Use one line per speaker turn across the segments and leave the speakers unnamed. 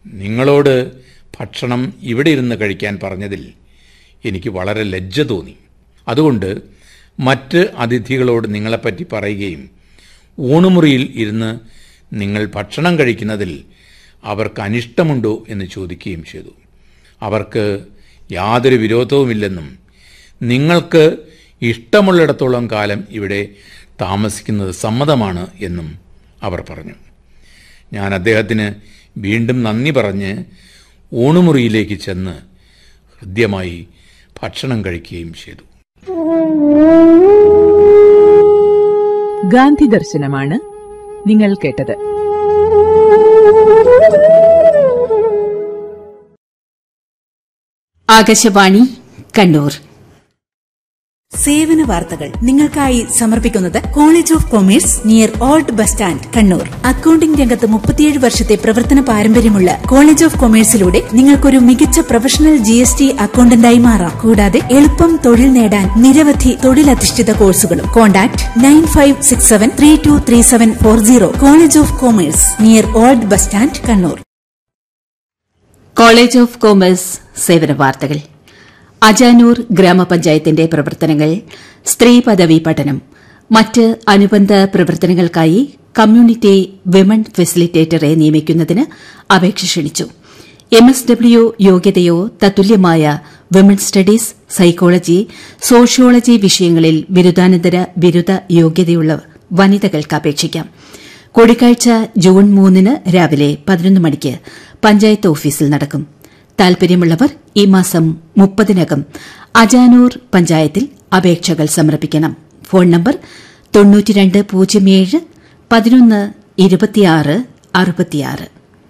നിങ്ങളോട് ഭക്ഷണം ഇവിടെ ഇരുന്ന് കഴിക്കാൻ പറഞ്ഞതിൽ എനിക്ക് വളരെ ലജ്ജ തോന്നി അതുകൊണ്ട് മറ്റ് അതിഥികളോട് നിങ്ങളെപ്പറ്റി പറയുകയും ഊണുമുറിയിൽ ഇരുന്ന് നിങ്ങൾ ഭക്ഷണം കഴിക്കുന്നതിൽ അവർക്ക് അനിഷ്ടമുണ്ടോ എന്ന് ചോദിക്കുകയും ചെയ്തു അവർക്ക് യാതൊരു വിരോധവുമില്ലെന്നും നിങ്ങൾക്ക് ഇഷ്ടമുള്ളിടത്തോളം കാലം ഇവിടെ താമസിക്കുന്നത് സമ്മതമാണ് എന്നും അവർ പറഞ്ഞു ഞാൻ അദ്ദേഹത്തിന് വീണ്ടും നന്ദി പറഞ്ഞ് ഊണുമുറിയിലേക്ക് ചെന്ന് ഹൃദ്യമായി ഭക്ഷണം കഴിക്കുകയും ചെയ്തു
ഗാന്ധി ദർശനമാണ് നിങ്ങൾ കേട്ടത്
ആകാശവാണി കണ്ണൂർ
സേവന വാർത്തകൾ നിങ്ങൾക്കായി സമർപ്പിക്കുന്നത് college of commerce near old bus stand Kannur accounting രംഗത്ത് മുപ്പത്തിയേഴ് വർഷത്തെ പ്രവർത്തന പാരമ്പര്യമുള്ള കോളേജ് ഓഫ് കൊമേഴ്സിലൂടെ നിങ്ങൾക്കൊരു മികച്ച പ്രൊഫഷണൽ ജി എസ് ടി അക്കൌണ്ടന്റായി മാറാം കൂടാതെ എളുപ്പം തൊഴിൽ നേടാൻ നിരവധി തൊഴിലധിഷ്ഠിത കോഴ്സുകളും contact nine five six seven three two three seven four zero college of commerce near old bus stand Kannur
college of commerce സേവന വാർത്തകൾ അജാനൂർ ഗ്രാമപഞ്ചായത്തിന്റെ പ്രവർത്തനങ്ങൾ സ്ത്രീ പദവി പഠനം മറ്റ് അനുബന്ധ പ്രവർത്തനങ്ങൾക്കായി കമ്മ്യൂണിറ്റി വിമൺ ഫെസിലിറ്റേറ്ററെ നിയമിക്കുന്നതിന് അപേക്ഷ ക്ഷണിച്ചു എം എസ് ഡബ്ല്യു യോഗ്യതയോ തത്തുല്യമായ വിമൺ സ്റ്റഡീസ് സൈക്കോളജി സോഷ്യോളജി വിഷയങ്ങളിൽ ബിരുദാനന്തര ബിരുദ യോഗ്യതയുള്ള വനിതകൾക്ക് അപേക്ഷിക്കാം കൂടിക്കാഴ്ച ജൂൺ മൂന്നിന് രാവിലെ പതിനൊന്ന് മണിക്ക് പഞ്ചായത്ത് ഓഫീസിൽ നടക്കും താൽപര്യമുള്ളവർ ഈ മാസം മുപ്പതിനകം അജാനൂർ പഞ്ചായത്തിൽ അപേക്ഷകൾ സമർപ്പിക്കണം ഫോൺ നമ്പർ തൊണ്ണൂറ്റിരണ്ട് പൂജ്യം ഏഴ് പതിനൊന്ന് ഇരുപത്തിയാറ് അറുപത്തിയാറ്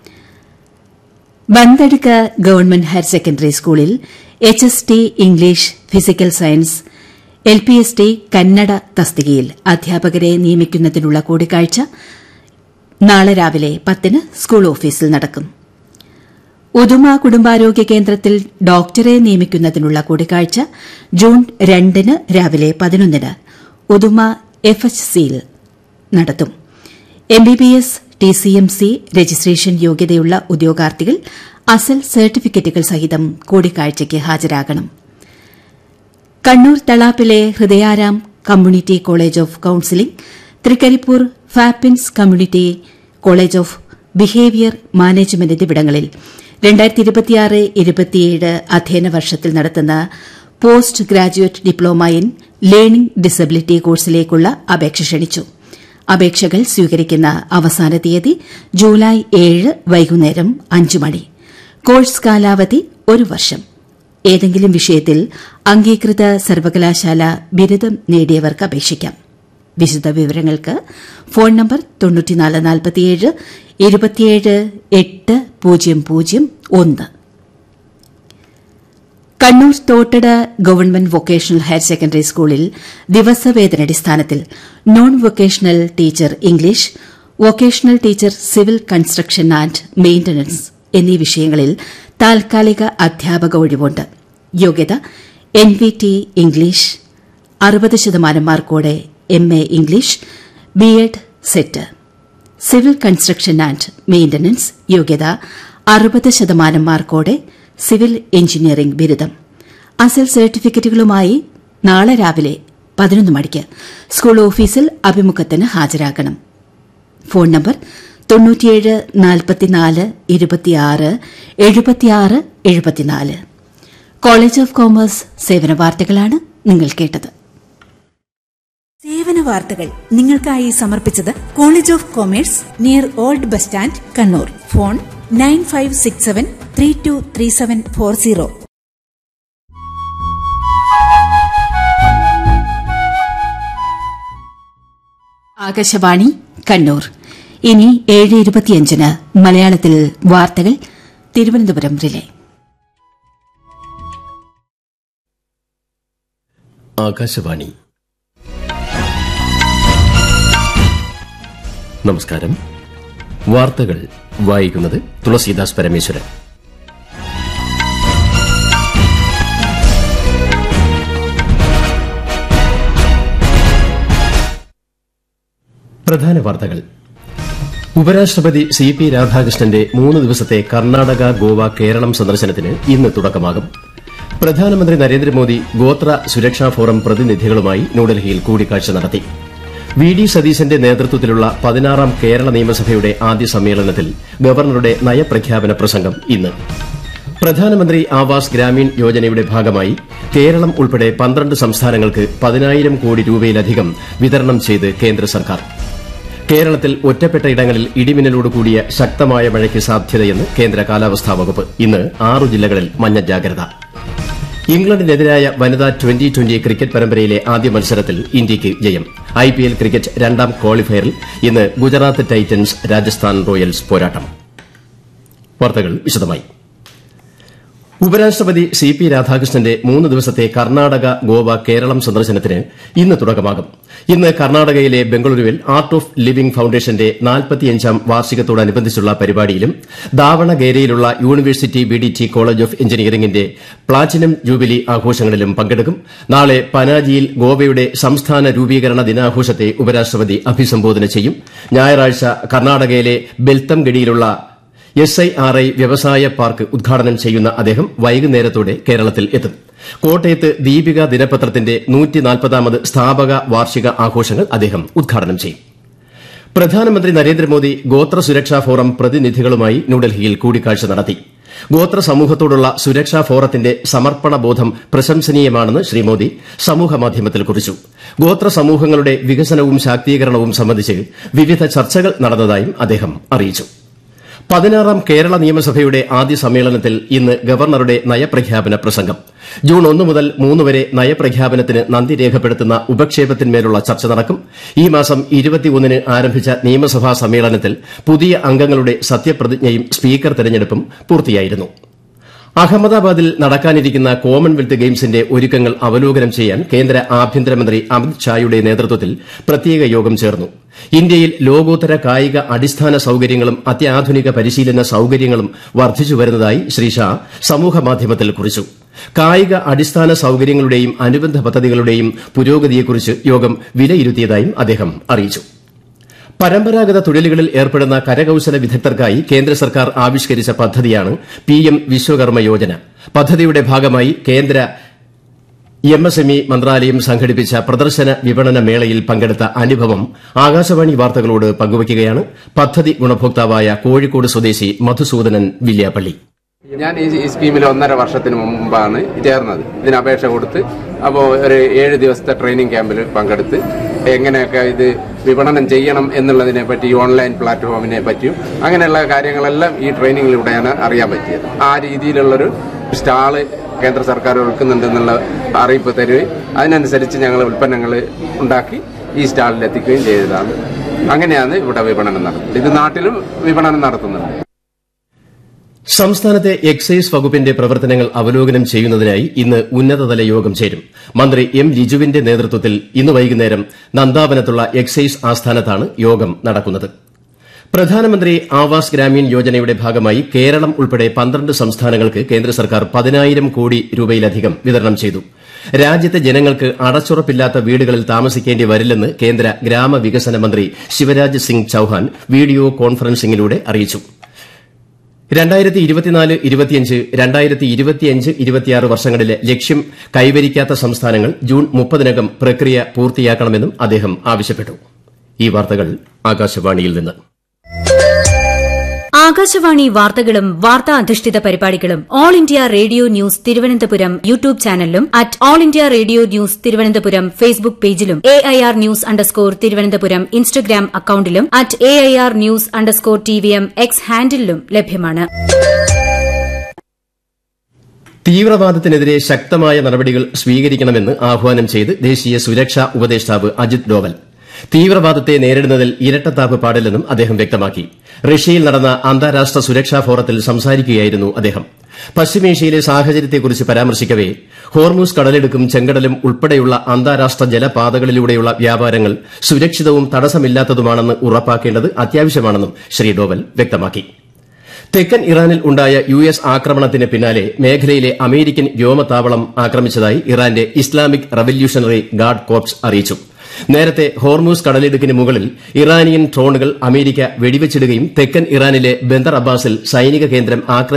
ബന്തടുക്ക ഗവൺമെന്റ് ഹയർ സെക്കൻഡറി സ്കൂളിൽ H S T English physical science L P S T Kannada തസ്തികയിൽ അധ്യാപകരെ നിയമിക്കുന്നതിനുള്ള കൂടിക്കാഴ്ച നാളെ രാവിലെ പത്തിന് സ്കൂൾ ഓഫീസിൽ നടക്കും ഉദുമ കുടുംബാരോഗ്യ കേന്ദ്രത്തിൽ ഡോക്ടറെ നിയമിക്കുന്നതിനുള്ള കൂടിക്കാഴ്ച ജൂൺ രണ്ടിന് രാവിലെ പതിനൊന്നിന് ഉദുമ എഫ് എച്ച് സിയിൽ നടത്തും M B B S T C M C registration യോഗ്യതയുള്ള ഉദ്യോഗാർത്ഥികൾ അസൽ സർട്ടിഫിക്കറ്റുകൾ സഹിതം കൂടിക്കാഴ്ചയ്ക്ക് ഹാജരാകണം കണ്ണൂർ തളാപ്പിലെ Hridayaram community college of counselling Thrikaripur ഫാപ്പിൻസ് community college of behaviour management എന്നിവിടങ്ങളിൽ രണ്ടായിരത്തി ഇരുപത്തിയാറ് ഇരുപത്തിയേഴ് അധ്യയന വർഷത്തിൽ നടത്തുന്ന post graduate diploma in learning disability കോഴ്സിലേക്കുള്ള അപേക്ഷ ക്ഷണിച്ചു അപേക്ഷകൾ സ്വീകരിക്കുന്ന അവസാന തീയതി ജൂലൈ ഏഴ് വൈകുന്നേരം അഞ്ച് മണി കോഴ്സ് കാലാവധി ഒരു വർഷം ഏതെങ്കിലും വിഷയത്തിൽ അംഗീകൃത സർവകലാശാല ബിരുദം നേടിയവർക്ക് അപേക്ഷിക്കാം വിശദ വിവരങ്ങൾക്ക് ഫോൺ നമ്പർ തൊണ്ണൂറ്റിനാല് നാൽപ്പത്തിയേഴ് ഇരുപത്തിയേഴ് എട്ട് പൂജ്യം പൂജ്യം ഒന്ന് Kannur Thottada government vocational higher secondary സ്കൂളിൽ ദിവസവേതനടിസ്ഥാനത്തിൽ non vocational teacher English vocational teacher civil construction and maintenance എന്നീ വിഷയങ്ങളിൽ താൽക്കാലിക അധ്യാപക ഒഴിവുണ്ട് യോഗ്യത എൻ വി ടി ഇംഗ്ലീഷ് അറുപത് ശതമാനം മാർക്കോടെ M A English B Ed SET civil construction and maintenance യോഗ്യത അറുപത് ശതമാനം മാർക്കോടെ സിവിൽ എഞ്ചിനീയറിംഗ് ബിരുദം അസൽ സർട്ടിഫിക്കറ്റുകളുമായി നാളെ രാവിലെ പതിനൊന്ന് മണിക്ക് സ്കൂൾ ഓഫീസിൽ അഭിമുഖത്തിന് ഹാജരാകണം ഫോൺ നമ്പർ തൊണ്ണൂറ്റിയേഴ് നാൽപ്പത്തിനാല് ഇരുപത്തിയാറ് എഴുപത്തിയാറ് എഴുപത്തിനാല് കോളേജ് ഓഫ് കോമേഴ്സ് സേവന വാർത്തകളാണ് നിങ്ങൾ കേട്ടത്
സേവന വാർത്തകൾ നിങ്ങൾക്കായി സമർപ്പിച്ചത് college of commerce near old bus stand Kannur phone nine five six seven three two three seven four zero
Akashvani Kannur ഇനി ഏഴ് ഇരുപത്തിയഞ്ചിന് മലയാളത്തിൽ വാർത്തകൾ തിരുവനന്തപുരം റിലേ
ആകാശവാണി നമസ്കാരം വാർത്തകൾ വായിക്കുന്നത് തുളസീദാസ് പരമേശ്വരൻ പ്രധാന വാർത്തകൾ ഉപരാഷ്ട്രപതി സി പി രാധാകൃഷ്ണന്റെ മൂന്ന് ദിവസത്തെ കർണാടക ഗോവ കേരളം സന്ദർശനത്തിന് ഇന്ന് തുടക്കമാകും പ്രധാനമന്ത്രി നരേന്ദ്രമോദി ഗോത്ര സുരക്ഷാ ഫോറം പ്രതിനിധികളുമായി ന്യൂഡൽഹിയിൽ കൂടിക്കാഴ്ച നടത്തി വി ഡി സതീശന്റെ നേതൃത്വത്തിലുള്ള പതിനാറാം കേരള നിയമസഭയുടെ ആദ്യ സമ്മേളനത്തിൽ ഗവർണറുടെ നയപ്രഖ്യാപന പ്രസംഗം ഇന്ന് പ്രധാനമന്ത്രി ആവാസ് ഗ്രാമീൺ യോജനയുടെ ഭാഗമായി കേരളം ഉൾപ്പെടെ പന്ത്രണ്ട് സംസ്ഥാനങ്ങൾക്ക് പതിനായിരം കോടി രൂപയിലധികം വിതരണം ചെയ്ത് കേന്ദ്ര സർക്കാർ കേരളത്തിൽ ഒറ്റപ്പെട്ട ഇടങ്ങളിൽ ഇടിമിന്നലോട് കൂടിയ ശക്തമായ മഴയ്ക്ക് സാധ്യതയെന്ന് കേന്ദ്ര കാലാവസ്ഥാ വകുപ്പ് ഇന്ന് ആറു ജില്ലകളിൽ മഞ്ഞ ജാഗ്രത ഇംഗ്ലണ്ടിനെതിരായ വനിതാ ട്വന്റി ട്വന്റി ക്രിക്കറ്റ് പരമ്പരയിലെ ആദ്യ മത്സരത്തിൽ ഇന്ത്യയ്ക്ക് ജയം ഐപിഎൽ ക്രിക്കറ്റ് രണ്ടാം ക്വാളിഫയറിൽ ഇന്ന് ഗുജറാത്ത് ടൈറ്റൻസ് രാജസ്ഥാൻ റോയൽസ് പോരാട്ടം വാർത്തകൾ വിശദമായി ഉപരാഷ്ട്രപതി സി പി രാധാകൃഷ്ണന്റെ മൂന്ന് ദിവസത്തെ കർണാടക ഗോവ കേരളം സന്ദർശനത്തിന് ഇന്ന് തുടക്കമാകും ഇന്ന് കർണാടകയിലെ ബംഗളൂരുവിൽ ആർട്ട് ഓഫ് ലിവിംഗ് ഫൌണ്ടേഷന്റെ നാൽപ്പത്തിയഞ്ചാം വാർഷികത്തോടനുബന്ധിച്ചുള്ള പരിപാടിയിലും ദാവണഗേരയിലുള്ള university B D T college of എഞ്ചിനീയറിംഗിന്റെ പ്ലാറ്റിനം ജൂബിലി ആഘോഷങ്ങളിലും പങ്കെടുക്കും നാളെ പനാജിയിൽ ഗോവയുടെ സംസ്ഥാന രൂപീകരണ ദിനാഘോഷത്തെ ഉപരാഷ്ട്രപതി അഭിസംബോധന ചെയ്യും ഞായറാഴ്ച കർണാടകയിലെ ബെൽത്തംഗഡിയിലുള്ള എസ് ഐ ആർ ഐ വ്യവസായ പാർക്ക് ഉദ്ഘാടനം ചെയ്യുന്ന അദ്ദേഹം വൈകുന്നേരത്തോടെ കേരളത്തിൽ എത്തും കോട്ടയത്ത് ദീപിക ദിനപത്രത്തിന്റെ നൂറ്റിനാൽപ്പതാമത് സ്ഥാപക വാർഷിക ആഘോഷങ്ങൾ അദ്ദേഹം ഉദ്ഘാടനം ചെയ്യും പ്രധാനമന്ത്രി നരേന്ദ്രമോദി ഗോത്ര സുരക്ഷാ ഫോറം പ്രതിനിധികളുമായി ന്യൂഡൽഹിയിൽ കൂടിക്കാഴ്ച നടത്തി ഗോത്ര സമൂഹത്തോടുള്ള സുരക്ഷാ ഫോറത്തിന്റെ സമർപ്പണ ബോധം പ്രശംസനീയമാണെന്ന് ശ്രീ മോദി സമൂഹമാധ്യമത്തിൽ കുറിച്ചു ഗോത്ര സമൂഹങ്ങളുടെ വികസനവും ശാക്തീകരണവും സംബന്ധിച്ച് വിവിധ ചർച്ചകൾ നടന്നതായും അദ്ദേഹം അറിയിച്ചു പതിനാറാം കേരള നിയമസഭയുടെ ആദ്യ സമ്മേളനത്തിൽ ഇന്ന് ഗവർണറുടെ നയപ്രഖ്യാപന പ്രസംഗം ജൂൺ ഒന്ന് മുതൽ മൂന്ന് വരെ നയപ്രഖ്യാപനത്തിന് നന്ദി രേഖപ്പെടുത്തുന്ന ഉപക്ഷേപത്തിന്മേലുള്ള ചർച്ച നടക്കും ഈ മാസം ഇരുപത്തിയൊന്നിന് ആരംഭിച്ച നിയമസഭാ സമ്മേളനത്തിൽ പുതിയ അംഗങ്ങളുടെ സത്യപ്രതിജ്ഞയും സ്പീക്കർ തെരഞ്ഞെടുപ്പും പൂർത്തിയായിരുന്നു അഹമ്മദാബാദിൽ നടക്കാനിരിക്കുന്ന കോമൺവെൽത്ത് ഗെയിംസിന്റെ ഒരുക്കങ്ങൾ അവലോകനം ചെയ്യാൻ കേന്ദ്ര ആഭ്യന്തരമന്ത്രി അമിത് ഷായുടെ നേതൃത്വത്തിൽ പ്രത്യേക യോഗം ചേർന്നു ഇന്ത്യയിൽ ലോകോത്തര കായിക അടിസ്ഥാന സൌകര്യങ്ങളും അത്യാധുനിക പരിശീലന സൌകര്യങ്ങളും വർദ്ധിച്ചുവരുന്നതായി ശ്രീ ഷാ സമൂഹമാധ്യമത്തിൽ കുറിച്ചു കായിക അടിസ്ഥാന സൌകര്യങ്ങളുടെയും അനുബന്ധ പദ്ധതികളുടെയും പുരോഗതിയെക്കുറിച്ച് യോഗം വിലയിരുത്തിയതായും അദ്ദേഹം അറിയിച്ചു പരമ്പരാഗത തൊഴിലുകളിൽ ഏർപ്പെടുന്ന കരകൌശല വിദഗ്ധർക്കായി കേന്ദ്ര സർക്കാർ ആവിഷ്കരിച്ച പദ്ധതിയാണ് പിഎം വിശ്വകർമ്മ യോജന പദ്ധതിയുടെ ഭാഗമായി കേന്ദ്ര എംഎസ്എംഇ മന്ത്രാലയം സംഘടിപ്പിച്ച പ്രദർശന വിപണന മേളയിൽ പങ്കെടുത്ത അനുഭവം ആകാശവാണി വാർത്തകളോട് പങ്കുവയ്ക്കുകയാണ് പദ്ധതി ഗുണഭോക്താവായ കോഴിക്കോട് സ്വദേശി മധുസൂദനൻ വില്യാപ്പള്ളി
ഞാൻ ഈ ഈ സ്കീമിൽ ഒന്നര വർഷത്തിന് മുമ്പാണ് ചേർന്നത് ഇതിന് അപേക്ഷ കൊടുത്ത് അപ്പോൾ ഒരു ഏഴ് ദിവസത്തെ ട്രെയിനിങ് ക്യാമ്പിൽ പങ്കെടുത്ത് എങ്ങനെയൊക്കെ ഇത് വിപണനം ചെയ്യണം എന്നുള്ളതിനെ പറ്റി ഈ ഓൺലൈൻ പ്ലാറ്റ്ഫോമിനെ പറ്റിയും അങ്ങനെയുള്ള കാര്യങ്ങളെല്ലാം ഈ ട്രെയിനിങ്ങിലൂടെയാണ് അറിയാൻ പറ്റിയത് ആ രീതിയിലുള്ളൊരു സ്റ്റാള് കേന്ദ്ര സർക്കാർ ഒരുക്കുന്നുണ്ടെന്നുള്ള അറിയിപ്പ് തരുകയും അതിനനുസരിച്ച് ഞങ്ങൾ ഉൽപ്പന്നങ്ങൾ ഉണ്ടാക്കി ഈ സ്റ്റാളിൽ എത്തിക്കുകയും ചെയ്തതാണ് അങ്ങനെയാണ് ഇവിടെ വിപണനം നടത്തുന്നത് ഇത് നാട്ടിലും വിപണനം നടത്തുന്നുണ്ട്
സംസ്ഥാനത്തെ എക്സൈസ് വകുപ്പിന്റെ പ്രവർത്തനങ്ങൾ അവലോകനം ചെയ്യുന്നതിനായി ഇന്ന് ഉന്നതതല യോഗം ചേരും മന്ത്രി എം ലിജുവിന്റെ നേതൃത്വത്തിൽ ഇന്ന് വൈകുന്നേരം നന്ദാവനത്തുള്ള എക്സൈസ് ആസ്ഥാനത്താണ് യോഗം നടക്കുന്നത് പ്രധാനമന്ത്രി ആവാസ് ഗ്രാമീൺ യോജനയുടെ ഭാഗമായി കേരളം ഉൾപ്പെടെ പന്ത്രണ്ട് സംസ്ഥാനങ്ങൾക്ക് കേന്ദ്ര സർക്കാർ പതിനായിരം കോടി രൂപയിലധികം വിതരണം ചെയ്തു രാജ്യത്തെ ജനങ്ങൾക്ക് അടച്ചുറപ്പില്ലാത്ത വീടുകളിൽ താമസിക്കേണ്ടി വരില്ലെന്ന് കേന്ദ്ര ഗ്രാമവികസന മന്ത്രി ശിവരാജ് സിംഗ് ചൌഹാൻ വീഡിയോ കോൺഫറൻസിംഗിലൂടെ അറിയിച്ചു രണ്ടായിരത്തി ഇരുപത്തിനാല് ഇരുപത്തിയഞ്ച് രണ്ടായിരത്തി ഇരുപത്തിയഞ്ച് ഇരുപത്തിയാറ് വർഷങ്ങളിലെ ലക്ഷ്യം കൈവരിക്കാത്ത സംസ്ഥാനങ്ങൾ ജൂൺ മുപ്പതിനകം പ്രക്രിയ പൂർത്തിയാക്കണമെന്നും അദ്ദേഹം ആവശ്യപ്പെട്ടു ഈ വാർത്തകൾ ആകാശവാണിയിൽ നിന്ന്
ആകാശവാണി വാർത്തകളും വാർത്താ അധിഷ്ഠിത പരിപാടികളും All India Radio news Thiruvananthapuram YouTube ചാനലിലും at All India Radio news Thiruvananthapuram Facebook പേജിലും A I R news underscore Thiruvananthapuram Instagram അക്കൌണ്ടിലും at A I R news underscore T V M X ഹാൻഡിലും ലഭ്യമാണ്
തീവ്രവാദത്തിനെതിരെ ശക്തമായ നടപടികൾ സ്വീകരിക്കണമെന്ന് ആഹ്വാനം ചെയ്ത് ദേശീയ സുരക്ഷാ ഉപദേഷ്ടാവ് അജിത് ഡോവൽ തീവ്രവാദത്തെ നേരിടുന്നതിൽ ഇരട്ടത്താപ്പ് പാടില്ലെന്നും അദ്ദേഹം വ്യക്തമാക്കി റഷ്യയിൽ നടന്ന അന്താരാഷ്ട്ര സുരക്ഷാ ഫോറത്തിൽ സംസാരിക്കുകയായിരുന്നു അദ്ദേഹം പശ്ചിമേഷ്യയിലെ സാഹചര്യത്തെക്കുറിച്ച് പരാമർശിക്കവെ ഹോർമൂസ് കടലിടുക്കും ചെങ്കടലും ഉൾപ്പെടെയുള്ള അന്താരാഷ്ട്ര ജലപാതകളിലൂടെയുള്ള വ്യാപാരങ്ങൾ സുരക്ഷിതവും തടസ്സമില്ലാത്തതുമാണെന്ന് ഉറപ്പാക്കേണ്ടത് അത്യാവശ്യമാണെന്നും ശ്രീ ഡോവൽ വ്യക്തമാക്കി തെക്കൻ ഇറാനിൽ ഉണ്ടായ യു എസ് ആക്രമണത്തിന് പിന്നാലെ മേഖലയിലെ അമേരിക്കൻ വ്യോമതാവളം ആക്രമിച്ചതായി ഇറാന്റെ ഇസ്ലാമിക് റവല്യൂഷണറി ഗാർഡ് കോർപ്സ് അറിയിച്ചു നേരത്തെ ഹോർമൂസ് കടലിടുക്കിന് മുകളിൽ ഇറാനിയൻ ഡ്രോണുകൾ അമേരിക്ക വെടിവച്ചിടുകയും തെക്കൻ ഇറാനിലെ ബന്ദർ അബ്ബാസിൽ സൈനിക കേന്ദ്രം ആക്രമിക്കുകയും